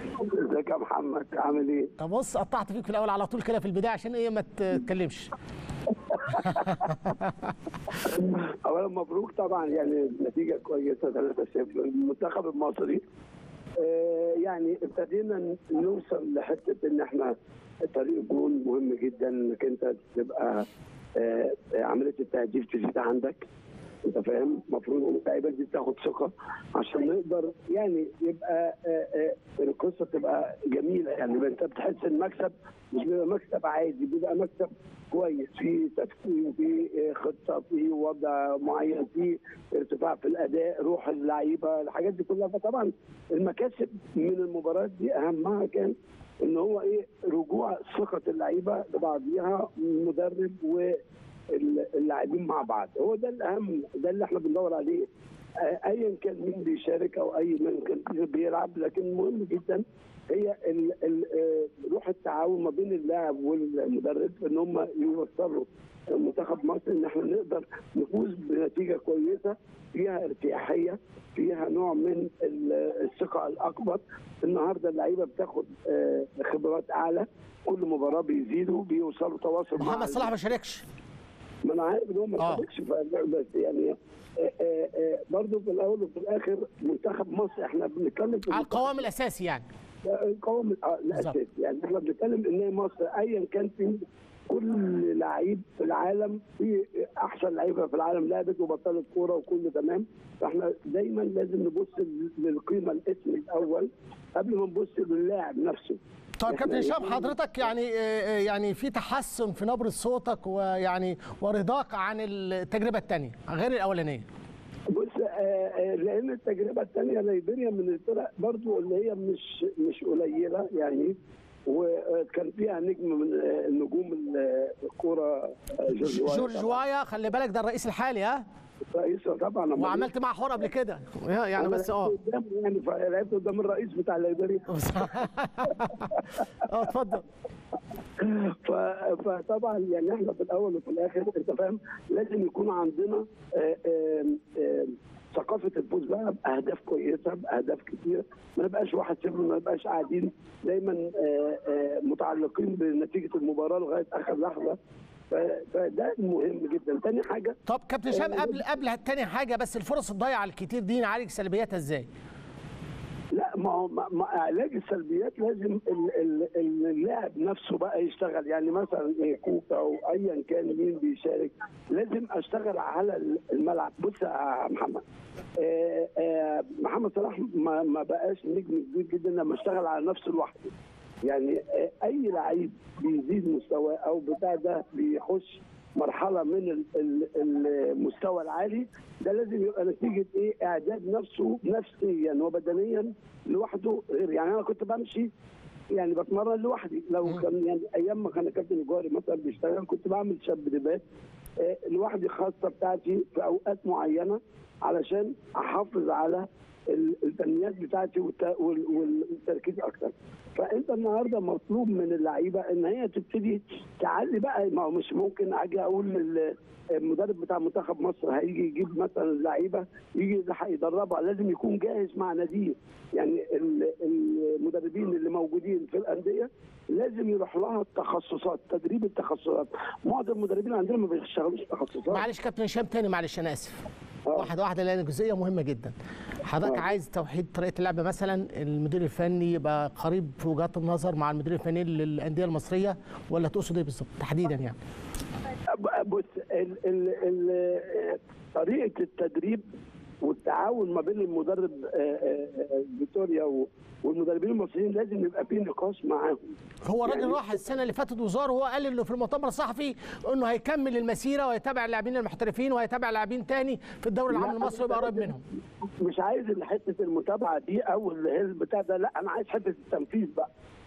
ازيك يا محمد عامل ايه؟ طب بص قطعت فيك في الاول على طول كده في البدايه عشان ايه ما تتكلمش اولا مبروك طبعا يعني النتيجه كويسه 3-0 المنتخب المصري آه، يعني ابتدينا نوصل لحته ان احنا طريق الجون مهم جدا انك انت تبقى آه، عمليه التهديف تزيد عندك انت فاهم المفروض ان اللعيبه دي تاخد ثقه عشان نقدر يعني يبقى آه، آه، القصه تبقى جميله يعني انت بتحس المكسب مش بيبقى مكسب عادي بيبقى مكسب كويس في تفكير في آه، خطه في وضع معين في ارتفاع في الاداء روح اللعيبه الحاجات دي كلها فطبعا المكاسب من المباريات دي اهمها كان ان هو ايه رجوع ثقه اللعيبه لبعضيها مدرب واللاعبين مع بعض هو ده الاهم ده اللي احنا بندور عليه آه، ايا كان مين بيشارك او اي من كان بيلعب لكن المهم جدا هي ال ال آه، روح التعاون ما بين اللاعب والمدرب ان هم يوصلوا منتخب مصر ان احنا نقدر نفوز بنتيجه كويسه فيها ارتياحيه فيها نوع من ال- الثقه الاكبر النهارده اللعيبه بتاخد آه، خبرات اعلى كل مباراه بيزيدوا بيوصلوا تواصل مع محمد صلاح ما شاركش ما انا عارف ان هو ما آه. شاركش في- بس يعني آه، آه، آه، برضه في الاول وفي الاخر منتخب مصر احنا بنتكلم في على القوام الاساسي يعني القوام آه، الاساسي يعني احنا بنتكلم ان هي مصر ايا كان في كل لعيب في العالم في احسن لعيبه في العالم لعبت وبطلت كوره وكله تمام فاحنا دايما لازم نبص للقيمه الاسم الاول قبل ما نبص للاعب نفسه طيب إحنا كابتن هشام إيه؟ حضرتك يعني آه، آه، يعني في تحسن في نبره صوتك ويعني ورضاك عن التجربه الثانيه غير الاولانيه بص آه، آه، لان التجربه الثانيه ليبيريا من الفرق برضو اللي هي مش مش قليله يعني وكان فيها نجم من آه، نجوم ال- الكوره آه، جورج وايا جورج وايا خلي بالك ده الرئيس الحالي ها رئيس طبعا أمال وعملت معاه حوار قبل كده يعني أنا بس اه لعبت قدامه يعني لعبت قدام الرئيس بتاع ليبيريا اه اتفضل ف- فطبعا يعني احنا في الاول وفي الاخر انت فاهم لازم يكون عندنا آه، آم، آم، ثقافه الفوز بقى باهداف كويسه باهداف كتير ما نبقاش واحد صفر ما نبقاش قاعدين دايما آه، آه، متعلقين بنتيجه المباراه لغايه اخر لحظه ف- فده مهم جدا تاني حاجه طب كابتن هشام قبل قبل تاني حاجه بس الفرص الضايعه الكتير دي نعالج سلبياتها ازاي؟ لا ما هو ما ما علاج السلبيات لازم ال- ال- ال- اللاعب نفسه بقى يشتغل يعني مثلا إيه كوكا او ايا كان مين بيشارك لازم اشتغل على الملعب بص يا محمد آه، آه، محمد صلاح ما ما بقاش نجم كبير جدا لما اشتغل على نفسه لوحده يعني آه، اي لعيب بيزيد مستواه او بتاع ده بيخش مرحله من ال- ال- المستوى العالي ده لازم يبقى نتيجه ايه اعداد نفسه نفسيا وبدنيا لوحده غير يعني انا كنت بمشي يعني بتمرن لوحدي لو كان يعني ايام ما كان كابتن الجوهري مثلا بيشتغل كنت بعمل شبدبات آه، لوحدي خاصه بتاعتي في اوقات معينه علشان احافظ على ال- الفنيات بتاعتي والت- وال- وال- والتركيز اكتر فانت النهارده مطلوب من اللعيبه ان هي تبتدي تعلي بقى ما هو مش ممكن اجي اقول لل- المدرب بتاع منتخب مصر هيجي يجيب مثلا اللعيبه يجي يلحق يدربها لازم يكون جاهز مع ناديه يعني ال- المدربين اللي موجودين في الانديه لازم يروح لها التخصصات تدريب التخصصات معظم المدربين عندنا ما بيشتغلوش تخصصات معلش كابتن هشام تاني معلش انا اسف آه. واحده واحده لان جزئيه مهمه جدا حضرتك آه. عايز توحيد طريقه اللعب مثلا المدير الفني يبقى قريب في وجهات النظر مع المدير الفني للانديه المصريه ولا تقصد ايه بالظبط تحديدا يعني بص ال ال ال طريقه التدريب والتعاون ما بين المدرب آه، آه، آه، فيتوريا و- والمدربين المصريين لازم يبقى في نقاش معاهم هو الراجل يعني- راح السنه اللي فاتت وزار وهو قال انه في المؤتمر الصحفي انه هيكمل المسيره ويتابع اللاعبين المحترفين ويتابع لاعبين تاني في الدوري العام لا، المصري ويبقى قريب منهم مش عايز حته المتابعه دي او اللي هي البتاع ده لا انا عايز حته التنفيذ بقى